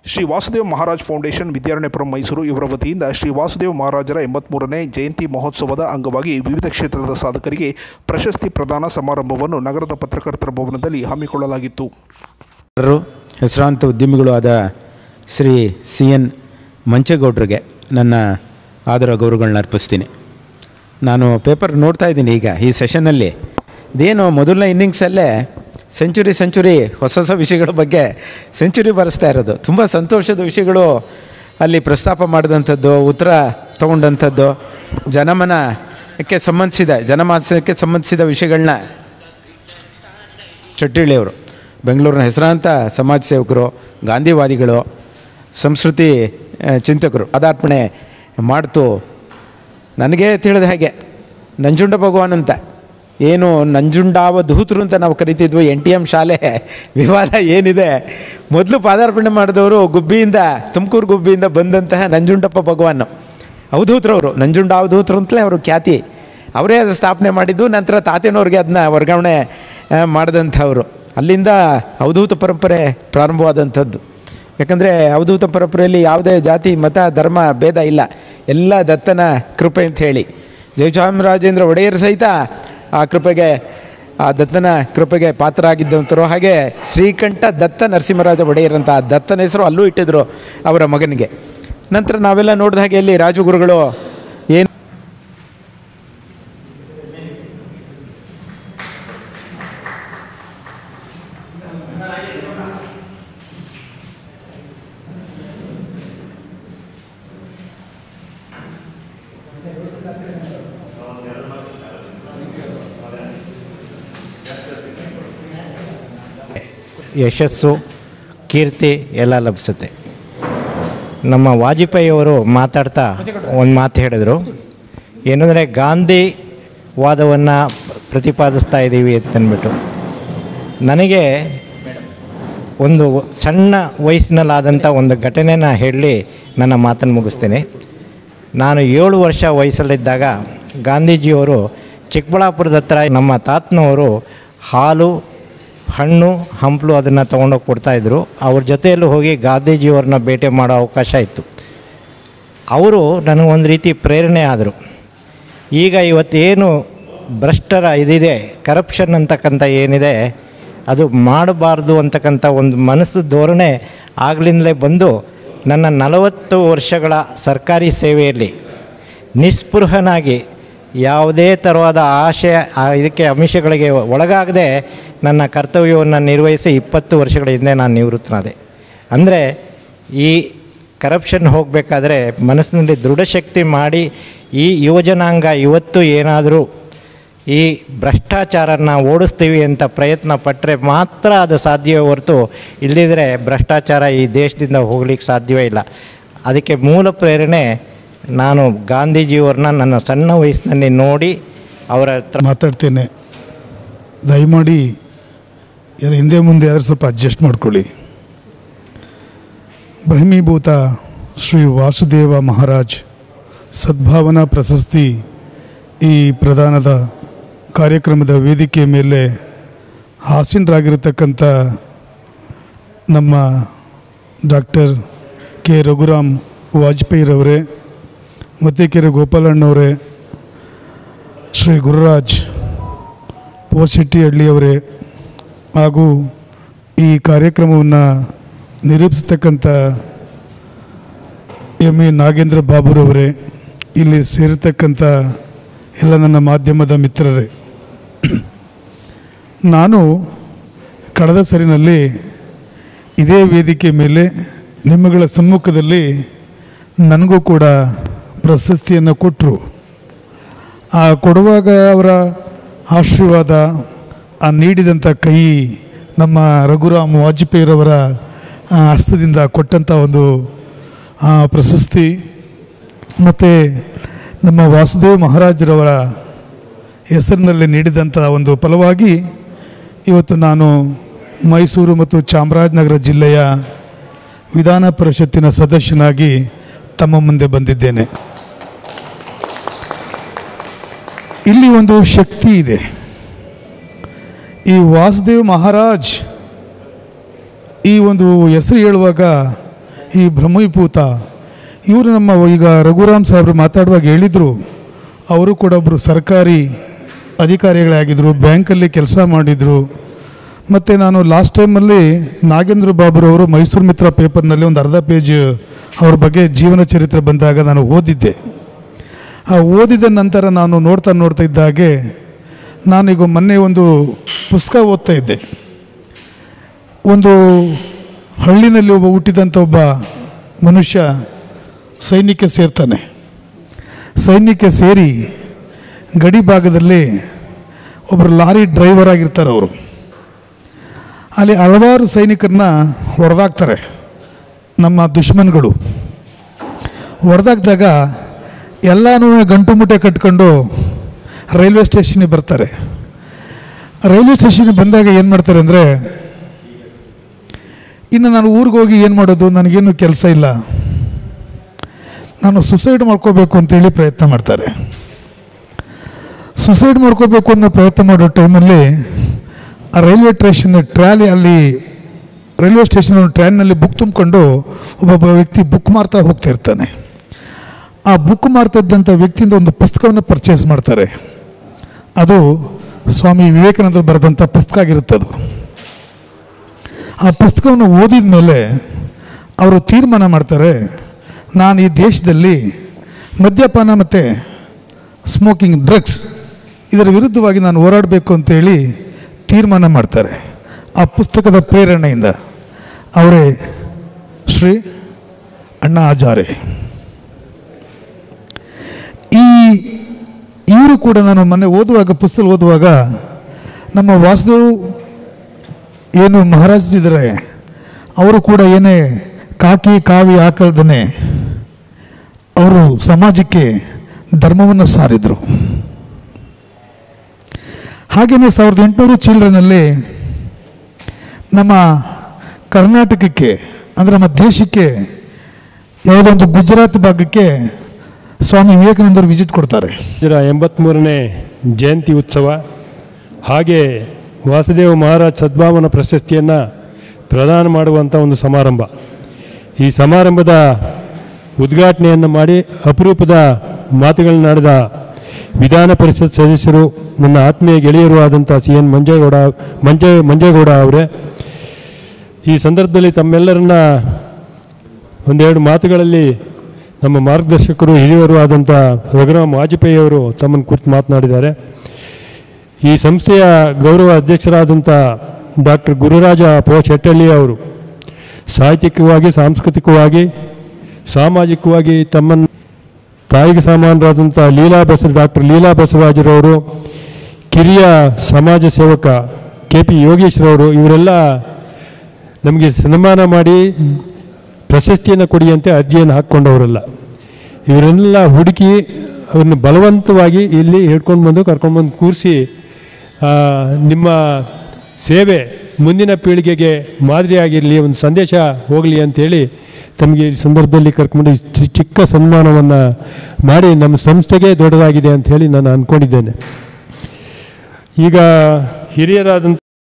Shri Vasudeva Maharaj foundation Vidyaranyapuram Mysuru ಇವರ ವತಿಯಿಂದ ಶ್ರೀ ವಾಸುದೇವ ಮಹಾರಾಜರ ಎಂಬತ್ಮೂರನೇ ಜಯಂತಿ ಮಹೋತ್ಸವದ ಅಂಗವಾಗಿ ವಿವಿಧ ಕ್ಷೇತ್ರದ ಸಾಧಕರಿಗೆ ಪ್ರಶಸ್ತಿ ಪ್ರದಾನ ಸಮಾರಂಭವನ್ನು ನಗರದ ಪತ್ರಕರ್ತರ ಭವನದಲ್ಲಿ ಹಮ್ಮಿಕೊಳ್ಳಲಾಗಿತ್ತು ರು ಹೆಸರಾಂತ ಉದ್ಯಮಿಗಳು ಆದ ಶ್ರೀ ಸಿ ಎನ್ ಮಂಚೇಗೌಡರಿಗೆ ನನ್ನ ಆದರ ಗೌರವಗಳನ್ನ ಅರ್ಪಿಸ್ತೀನಿ ನಾನು ಪೇಪರ್ ನೋಡ್ತಾ ಇದ್ದೀನಿ ಈಗ ಈ ಸೆಷನ್ನಲ್ಲಿ ಇದೇನು ಮೊದಲನೇ ಇನ್ನಿಂಗ್ಸಲ್ಲೇ ಸೆಂಚುರಿ ಸೆಂಚುರಿ ಹೊಸ ಹೊಸ ವಿಷಯಗಳ ಬಗ್ಗೆ ಸೆಂಚುರಿ ಬರೆಸ್ತಾ ಇರೋದು ತುಂಬ ಸಂತೋಷದ ವಿಷಯಗಳು ಅಲ್ಲಿ ಪ್ರಸ್ತಾಪ ಮಾಡಿದಂಥದ್ದು ಉತ್ತರ ತಗೊಂಡಂಥದ್ದು ಜನಮನಕ್ಕೆ ಸಂಬಂಧಿಸಿದ ಜನಮಾನಸಕ್ಕೆ ಸಂಬಂಧಿಸಿದ ವಿಷಯಗಳನ್ನ ಚಟ್ಟಿಳಿಯವರು ಬೆಂಗಳೂರಿನ ಹೆಸರಾಂತ ಸಮಾಜ ಸೇವಕರು ಗಾಂಧಿವಾದಿಗಳು ಸಂಸ್ಕೃತಿ ಆ, ಚಿಂತಕರು ಪದಾರ್ಪಣೆ ಮಾಡ್ತು ನನಗೆ ತಿಳಿದ ಹಾಗೆ ನಂಜುಂಡ ಭಗವಾನ್ ಅಂತ ಏನು ನಂಜುಂಡಾವ ದೂತರು ಅಂತ ನಾವು ಕರಿತಿದ್ವಿ ಎನ್ ಟಿ ಎಮ್ ಶಾಲೆ ವಿವಾದ ಏನಿದೆ ಮೊದಲು ಪಾದಾರ್ಪಣೆ ಮಾಡಿದವರು ಗುಬ್ಬಿಯಿಂದ ತುಮಕೂರು ಗುಬ್ಬಿಯಿಂದ ಬಂದಂತಹ ನಂಜುಂಡಪ್ಪ ಭಗವಾನ್ ಅವಧೂತರವರು ನಂಜುಂಡ ಅವಧೂತರು ಅಂತಲೇ ಅವರು ಖ್ಯಾತಿ ಅವರೇ ಅದು ಸ್ಥಾಪನೆ ಮಾಡಿದ್ದು ನಂತರ ತಾತೇನವ್ರಿಗೆ ಅದನ್ನ ವರ್ಗಾವಣೆ ಆ, ಮಾಡಿದಂಥವ್ರು ಅಲ್ಲಿಂದ ಅವಧೂತ ಪರಂಪರೆ ಪ್ರಾರಂಭವಾದಂಥದ್ದು ಯಾಕಂದರೆ ಅವಧೂತ ಪರಂಪರೆಯಲ್ಲಿ ಯಾವುದೇ ಜಾತಿ ಮತ ಧರ್ಮ ಭೇದ ಇಲ್ಲ ಎಲ್ಲ ದತ್ತನ ಕೃಪೆ ಅಂತ ಹೇಳಿ ಜಯಚಾಮರಾಜೇಂದ್ರ ಒಡೆಯರ್ ಸಹಿತ ಆ ಕೃಪೆಗೆ ಆ ದತ್ತನ ಕೃಪೆಗೆ ಪಾತ್ರರಾಗಿದ್ದಂಥರು ಹಾಗೆ ಶ್ರೀಕಂಠ ದತ್ತ ನರಸಿಂಹರಾಜ ಒಡೆಯರ್ ಅಂತ ಆ ದತ್ತನ ಹೆಸರು ಅಲ್ಲೂ ಇಟ್ಟಿದ್ರು ಅವರ ಮಗನಿಗೆ ನಂತರ ನಾವೆಲ್ಲ ನೋಡಿದ ಹಾಗೆ ಇಲ್ಲಿ ರಾಜಗುರುಗಳು ಏನು ಯಶಸ್ಸು ಕೀರ್ತಿ ಎಲ್ಲ ಲಭಿಸುತ್ತೆ ನಮ್ಮ ವಾಜಪೇಯಿಯವರು ಮಾತಾಡ್ತಾ ಒಂದು ಮಾತು ಹೇಳಿದರು ಏನಂದರೆ ಗಾಂಧಿ ವಾದವನ್ನು ಪ್ರತಿಪಾದಿಸ್ತಾ ಇದ್ದೀವಿ ಅಂತಂದ್ಬಿಟ್ಟು ನನಗೆ ಒಂದು ಸಣ್ಣ ವಯಸ್ಸಿನಲ್ಲಾದಂಥ ಒಂದು ಘಟನೆನ ಹೇಳಿ ನನ್ನ ಮಾತನ್ನು ಮುಗಿಸ್ತೇನೆ ನಾನು ಏಳು ವರ್ಷ ವಯಸ್ಸಲ್ಲಿದ್ದಾಗ ಗಾಂಧೀಜಿಯವರು ಚಿಕ್ಕಬಳ್ಳಾಪುರದ ಹತ್ರ ನಮ್ಮ ತಾತನವರು ಹಾಲು ಹಣ್ಣು ಹಂಪಲು ಅದನ್ನು ತೊಗೊಂಡೋಗಿ ಕೊಡ್ತಾಯಿದ್ರು ಅವ್ರ ಜೊತೆಯಲ್ಲೂ ಹೋಗಿ ಗಾಂಧೀಜಿಯವ್ರನ್ನ ಭೇಟಿ ಮಾಡೋ ಅವಕಾಶ ಇತ್ತು ಅವರು ನನಗೊಂದು ರೀತಿ ಪ್ರೇರಣೆ ಆದರು ಈಗ ಇವತ್ತೇನು ಭ್ರಷ್ಟರ ಇದಿದೆ ಕರಪ್ಷನ್ ಅಂತಕ್ಕಂಥ ಏನಿದೆ ಅದು ಮಾಡಬಾರ್ದು ಅಂತಕ್ಕಂಥ ಒಂದು ಮನಸ್ಸು ಧೋರಣೆ ಆಗ್ಲಿಂದಲೇ ಬಂದು ನನ್ನ ನಲವತ್ತು ವರ್ಷಗಳ ಸರ್ಕಾರಿ ಸೇವೆಯಲ್ಲಿ ನಿಸ್ಪೃಹನಾಗಿ ಯಾವುದೇ ಥರವಾದ ಆಶಯ ಆ ಇದಕ್ಕೆ ಅಂಶಗಳಿಗೆ ಒಳಗಾಗದೆ ನನ್ನ ಕರ್ತವ್ಯವನ್ನು ನಿರ್ವಹಿಸಿ ಇಪ್ಪತ್ತು ವರ್ಷಗಳ ಹಿಂದೆ ನಾನು ನಿವೃತ್ತನಾದೆ ಅಂದರೆ ಈ ಕರಪ್ಷನ್ ಹೋಗಬೇಕಾದ್ರೆ ಮನಸ್ಸಿನಲ್ಲಿ ದೃಢಶಕ್ತಿ ಮಾಡಿ ಈ ಯುವಜನಾಂಗ ಇವತ್ತು ಏನಾದರೂ ಈ ಭ್ರಷ್ಟಾಚಾರನ ಓಡಿಸ್ತೀವಿ ಅಂತ ಪ್ರಯತ್ನ ಪಟ್ಟರೆ ಮಾತ್ರ ಅದು ಸಾಧ್ಯವೇ ಹೊರತು ಇಲ್ಲದಿದ್ದರೆ ಭ್ರಷ್ಟಾಚಾರ ಈ ದೇಶದಿಂದ ಹೋಗ್ಲಿಕ್ಕೆ ಸಾಧ್ಯವೇ ಇಲ್ಲ ಅದಕ್ಕೆ ಮೂಲ ಪ್ರೇರಣೆ ನಾನು ಗಾಂಧೀಜಿಯವ್ರನ್ನ ನನ್ನ ಸಣ್ಣ ವಯಸ್ಸಿನಲ್ಲಿ ನೋಡಿ ಅವರ ಹತ್ರ ಮಾತಾಡ್ತೇನೆ ದಯಮಾಡಿ ಯಾರು ಹಿಂದೆ ಮುಂದೆ ಆದರೂ ಸ್ವಲ್ಪ ಅಡ್ಜಸ್ಟ್ ಮಾಡ್ಕೊಳ್ಳಿ ಬ್ರಹ್ಮೀಭೂತ ಶ್ರೀ ವಾಸುದೇವ ಮಹಾರಾಜ್ ಸದ್ಭಾವನಾ ಪ್ರಶಸ್ತಿ ಈ ಪ್ರದಾನದ ಕಾರ್ಯಕ್ರಮದ ವೇದಿಕೆ ಮೇಲೆ ಹಾಸೀನರಾಗಿರತಕ್ಕಂಥ ನಮ್ಮ ಡಾಕ್ಟರ್ ಕೆ ರಘುರಾಮ್ ವಾಜಪೇಯಿರವರೇ ಮತ್ತಿಕೆರೆ ಗೋಪಾಲಣ್ಣವರೇ ಶ್ರೀ ಗುರುರಾಜ್ ಪೋಶೆಟ್ಟಿಹಳ್ಳಿಯವರೇ ಹಾಗೂ ಈ ಕಾರ್ಯಕ್ರಮವನ್ನು ನಿರೂಪಿಸ್ತಕ್ಕಂಥ ಎಮ್ ಎ ನಾಗೇಂದ್ರ ಬಾಬುರವರೇ ಇಲ್ಲಿ ಸೇರಿರ್ತಕ್ಕಂಥ ಎಲ್ಲ ನನ್ನ ಮಾಧ್ಯಮದ ಮಿತ್ರರೇ ನಾನು ಕಳೆದ ಸರಿನಲ್ಲಿ ಇದೇ ವೇದಿಕೆ ಮೇಲೆ ನಿಮ್ಮಗಳ ಸಮ್ಮುಖದಲ್ಲಿ ನನಗೂ ಕೂಡ ಪ್ರಶಸ್ತಿಯನ್ನು ಕೊಟ್ಟರು ಆ ಕೊಡುವಾಗ ಅವರ ಆಶೀರ್ವಾದ ಆ ನೀಡಿದಂಥ ಕೈ ನಮ್ಮ ರಘುರಾಮ್ ವಾಜಪೇಯಿರವರ ಆ, ಹಸ್ತದಿಂದ ಕೊಟ್ಟಂಥ ಒಂದು ಆ, ಪ್ರಶಸ್ತಿ ಮತ್ತು ನಮ್ಮ ವಾಸುದೇವ ಮಹಾರಾಜರವರ ಹೆಸರಿನಲ್ಲಿ ನೀಡಿದಂಥ ಒಂದು ಫಲವಾಗಿ ಇವತ್ತು ನಾನು ಮೈಸೂರು ಮತ್ತು ಚಾಮರಾಜನಗರ ಜಿಲ್ಲೆಯ ವಿಧಾನ ಪರಿಷತ್ತಿನ ಸದಸ್ಯನಾಗಿ ತಮ್ಮ ಮುಂದೆ ಬಂದಿದ್ದೇನೆ ಇಲ್ಲಿ ಒಂದು ಶಕ್ತಿ ಇದೆ ಈ ವಾಸುದೇವ್ ಮಹಾರಾಜ್ ಈ ಒಂದು ಹೆಸರು ಹೇಳುವಾಗ ಈ ಬ್ರಹ್ಮವಿಭೂತ ಇವರು ನಮ್ಮ ಈಗ ರಘುರಾಮ್ ಸಾಹೇಬರು ಮಾತಾಡುವಾಗ ಹೇಳಿದರು ಅವರು ಕೂಡ ಒಬ್ಬರು ಸರ್ಕಾರಿ ಅಧಿಕಾರಿಗಳಾಗಿದ್ದರು ಬ್ಯಾಂಕಲ್ಲಿ ಕೆಲಸ ಮಾಡಿದರು ಮತ್ತು ನಾನು ಲಾಸ್ಟ್ ಟೈಮಲ್ಲಿ ನಾಗೇಂದ್ರ ಬಾಬುರವರು ಮೈಸೂರು ಮಿತ್ರ ಪೇಪರ್ನಲ್ಲಿ ಒಂದು ಅರ್ಧ ಪೇಜ್ ಅವ್ರ ಬಗ್ಗೆ ಜೀವನ ಚರಿತ್ರೆ ಬಂದಾಗ ನಾನು ಓದಿದ್ದೆ ಆ ಓದಿದ ನಂತರ ನಾನು ನೋಡ್ತಾ ನೋಡ್ತಾ ಇದ್ದಾಗೆ ನಾನೀಗ ಮೊನ್ನೆ ಒಂದು ಪುಸ್ತಕ ಓದ್ತಾ ಇದ್ದೆ ಒಂದು ಹಳ್ಳಿನಲ್ಲಿ ಒಬ್ಬ ಹುಟ್ಟಿದಂಥ ಒಬ್ಬ ಮನುಷ್ಯ ಸೈನ್ಯಕ್ಕೆ ಸೇರ್ತಾನೆ ಸೈನ್ಯಕ್ಕೆ ಸೇರಿ ಗಡಿ ಭಾಗದಲ್ಲಿ ಒಬ್ಬರು ಲಾರಿ ಡ್ರೈವರ್ ಆಗಿರ್ತಾರೆ ಅವರು ಅಲ್ಲಿ ಹಲವಾರು ಸೈನಿಕರನ್ನ ಹೊಡೆದಾಕ್ತಾರೆ ನಮ್ಮ ದುಶ್ಮನ್ಗಳು ಹೊಡೆದಾಕ್ದಾಗ ಎಲ್ಲನೂ ಗಂಟು ಮುಟ್ಟೆ ಕಟ್ಕೊಂಡು ರೈಲ್ವೆ ಸ್ಟೇಷನ್ಗೆ ಬರ್ತಾರೆ ರೈಲ್ವೆ ಸ್ಟೇಷನ್ಗೆ ಬಂದಾಗ ಏನು ಮಾಡ್ತಾರೆ ಅಂದರೆ ಇನ್ನು ನಾನು ಊರಿಗೆ ಹೋಗಿ ಏನು ಮಾಡೋದು ನನಗೇನು ಕೆಲಸ ಇಲ್ಲ ನಾನು ಸುಸೈಡ್ ಮಾಡ್ಕೋಬೇಕು ಅಂತೇಳಿ ಪ್ರಯತ್ನ ಮಾಡ್ತಾರೆ ಸುಸೈಡ್ ಮಾಡ್ಕೋಬೇಕು ಅನ್ನೋ ಪ್ರಯತ್ನ ಮಾಡೋ ಟೈಮಲ್ಲಿ ಆ ರೈಲ್ವೆ ಸ್ಟೇಷನ್ ಟ್ರ್ಯಾಲಿ ಅಲ್ಲಿ ರೈಲ್ವೆ ಸ್ಟೇಷನ್ ಟ್ರೈನ್ನಲ್ಲಿ ಬುಕ್ ತುಂಬಿಕೊಂಡು ಒಬ್ಬೊಬ್ಬ ವ್ಯಕ್ತಿ ಬುಕ್ ಮಾರ್ತಾ ಹೋಗ್ತಾ ಇರ್ತಾನೆ ಆ ಬುಕ್ ಮಾರ್ತಾ ಇದ್ದಂಥ ವ್ಯಕ್ತಿಯಿಂದ ಒಂದು ಪುಸ್ತಕವನ್ನು ಪರ್ಚೇಸ್ ಮಾಡ್ತಾರೆ ಅದು ಸ್ವಾಮಿ ವಿವೇಕಾನಂದರು ಬರೆದಂಥ ಪುಸ್ತಕ ಆಗಿರುತ್ತೆ ಅದು ಆ ಪುಸ್ತಕವನ್ನು ಓದಿದ ಮೇಲೆ ಅವರು ತೀರ್ಮಾನ ಮಾಡ್ತಾರೆ ನಾನು ಈ ದೇಶದಲ್ಲಿ ಮದ್ಯಪಾನ ಮತ್ತು ಸ್ಮೋಕಿಂಗ್ ಡ್ರಗ್ಸ್ ಇದರ ವಿರುದ್ಧವಾಗಿ ನಾನು ಹೋರಾಡಬೇಕು ಅಂತೇಳಿ ತೀರ್ಮಾನ ಮಾಡ್ತಾರೆ ಆ ಪುಸ್ತಕದ ಪ್ರೇರಣೆಯಿಂದ ಅವರೇ ಶ್ರೀ ಅಣ್ಣಾ ಹಜಾರೆ ಈ ಇವರು ಕೂಡ ನಾನು ಮೊನ್ನೆ ಓದುವಾಗ ಪುಸ್ತಕ ಓದುವಾಗ ನಮ್ಮ ವಾಸುದೇವ್ ಏನು ಮಹಾರಾಜ್ ಇದ್ದಾರೆ ಅವರು ಕೂಡ ಏನೇ ಕಾಕಿ ಕಾವಿ ಹಾಕಳ್ದೇ ಅವರು ಸಮಾಜಕ್ಕೆ ಧರ್ಮವನ್ನು ಸಾರಿದರು ಹಾಗೆಯೇ ಸಾವಿರದ ಎಂಟುನೂರು ಚಿಲ್ಡ್ರನಲ್ಲಿ ನಮ್ಮ ಕರ್ನಾಟಕಕ್ಕೆ ಅಂದರೆ ನಮ್ಮ ದೇಶಕ್ಕೆ ಯಾವುದೋ ಒಂದು ಗುಜರಾತ್ ಭಾಗಕ್ಕೆ ಸ್ವಾಮಿ ವಿವೇಕಾನಂದರು ವಿಸಿಟ್ ಕೊಡ್ತಾರೆ ಇದರ ಎಂಬತ್ತ್ಮೂರನೇ ಜಯಂತಿ ಉತ್ಸವ ಹಾಗೆ ವಾಸುದೇವ ಮಹಾರಾಜ್ ಸದ್ಭಾವನಾ ಪ್ರಶಸ್ತಿಯನ್ನು ಪ್ರದಾನ ಮಾಡುವಂಥ ಒಂದು ಸಮಾರಂಭ ಈ ಸಮಾರಂಭದ ಉದ್ಘಾಟನೆಯನ್ನು ಮಾಡಿ ಅಪರೂಪದ ಮಾತುಗಳನ್ನಾಡಿದ ವಿಧಾನ ಪರಿಷತ್ ಸದಸ್ಯರು ನನ್ನ ಆತ್ಮೀಯ ಗೆಳೆಯರು ಆದಂಥ ಸಿ ಎನ್ ಮಂಜೇಗೌಡ ಮಂಜೇ ಮಂಜೇಗೌಡ ಅವರೇ ಈ ಸಂದರ್ಭದಲ್ಲಿ ತಮ್ಮೆಲ್ಲರನ್ನ ಒಂದೆರಡು ಮಾತುಗಳಲ್ಲಿ ನಮ್ಮ ಮಾರ್ಗದರ್ಶಕರು ಹಿರಿಯರು ಆದಂಥ ರಘುರಾಮ್ ವಾಜಪೇಯಿ ಅವರು ತಮ್ಮನ್ನು ಕುರಿತು ಮಾತನಾಡಿದ್ದಾರೆ ಈ ಸಂಸ್ಥೆಯ ಗೌರವ ಅಧ್ಯಕ್ಷರಾದಂಥ ಡಾಕ್ಟರ್ ಗುರುರಾಜ ಪೋ ಶೆಟ್ಟಳ್ಳಿ ಅವರು ಸಾಹಿತ್ಯಿಕವಾಗಿ ಸಾಂಸ್ಕೃತಿಕವಾಗಿ ಸಾಮಾಜಿಕವಾಗಿ ತಮ್ಮನ್ನು ತಾಯಿಗೆ ಸಮಾನರಾದಂಥ ಲೀಲಾ ಬಸವ ಡಾಕ್ಟರ್ ಲೀಲಾ ಬಸವರಾಜರವರು ಕಿರಿಯ ಸಮಾಜ ಸೇವಕ ಕೆ ಪಿ ಯೋಗೇಶ್ವರವರು ಇವರೆಲ್ಲ ನಮಗೆ ಸನ್ಮಾನ ಮಾಡಿ ಪ್ರಶಸ್ತಿಯನ್ನು ಕೊಡಿಯಂತೆ ಅರ್ಜಿಯನ್ನು ಹಾಕ್ಕೊಂಡವರಲ್ಲ ಇವರೆಲ್ಲ ಹುಡುಕಿ ಅವ್ರನ್ನ ಬಲವಂತವಾಗಿ ಇಲ್ಲಿ ಹಿಡ್ಕೊಂಡು ಬಂದು ಕರ್ಕೊಂಡು ಬಂದು ಕೂರಿಸಿ ನಿಮ್ಮ ಸೇವೆ ಮುಂದಿನ ಪೀಳಿಗೆಗೆ ಮಾದರಿಯಾಗಿರಲಿ ಒಂದು ಸಂದೇಶ ಹೋಗಲಿ ಅಂತೇಳಿ ತಮಗೆ ಈ ಸಂದರ್ಭದಲ್ಲಿ ಕರ್ಕೊಂಡು ಈ ಚಿ- ಚಿಕ್ಕ ಸನ್ಮಾನವನ್ನು ಮಾಡಿ ನಮ್ಮ ಸಂಸ್ಥೆಗೆ ದೊಡ್ಡದಾಗಿದೆ ಅಂತ ಹೇಳಿ ನಾನು ಅಂದ್ಕೊಂಡಿದ್ದೇನೆ ಈಗ ಹಿರಿಯರಾದಂಥ